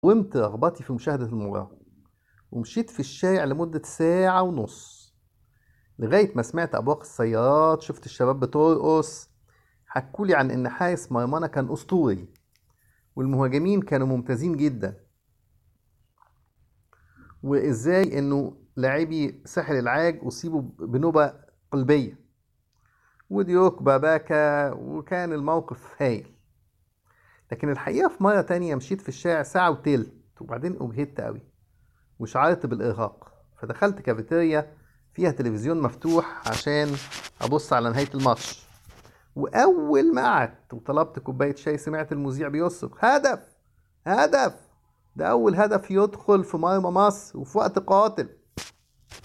قومت رغبتي في مشاهدة المباراة ومشيت في الشارع لمدة ساعة ونص لغاية ما سمعت أبواق السيارات شفت الشباب بترقص حكولي عن إن حارس مرمانا كان أسطوري والمهاجمين كانوا ممتازين جدا وإزاي إنه لاعبي ساحل العاج أصيبوا بنوبة قلبية وديوك باباكا وكان الموقف هايل لكن الحقيقة في مرة تانية مشيت في الشارع ساعة وتلت وبعدين أجهدت أوي وشعرت بالإرهاق فدخلت كافيتيريا فيها تلفزيون مفتوح عشان أبص على نهاية الماتش وأول ما قعدت وطلبت كوباية شاي سمعت المذيع بيصرخ هدف هدف ده أول هدف يدخل في مرمى مصر وفي وقت قاتل